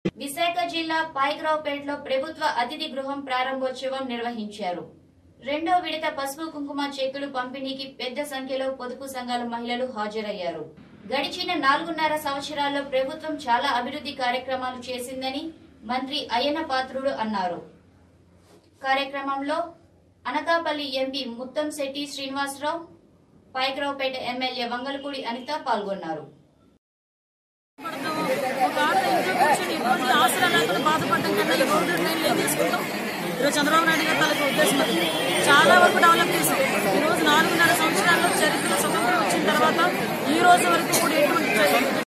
విశాఖ జిల్లా పాయకరావుపేటలో ప్రభుత్వ అతిథి గృహం ప్రారంభోత్సవం నిర్వహించారు రెండో విడత పసుపు కుంకుమ చెక్కులు పంపిణీకి పెద్ద సంఖ్యలో పొదుపు సంఘాల మహిళలు హాజరయ్యారు గడిచిన నాలుగున్నర సంవత్సరాల్లో ప్రభుత్వం చాలా అభివృద్ధి కార్యక్రమాలు చేసిందని మంత్రి అయ్యన్న పాత్రుడు అన్నారు కార్యక్రమంలో అనకాపల్లి ఎంపీ ముత్తంశెట్టి శ్రీనివాసరావు పాయకరావుపేట ఎమ్మెల్యే వంగలపూడి అనిత పాల్గొన్నారు ఒక ఆడ ఇంట్లో కూర్చొని ఇబ్బంది ఆసరా లేకుండా బాధపడడం కన్నా ఈ రోడ్డు ట్రైన్లు ఏం చేసుకుంటాం ఈరోజు చంద్రబాబు నాయుడు గారి తలకి ఉద్దేశం అది చాలా వరకు డెవలప్ చేశాం ఈ రోజు నాలుగున్నర సంవత్సరాల్లో చరిత్ర స్వతంత్రం వచ్చిన తర్వాత ఈ రోజు వరకు కూడా ఎటువంటి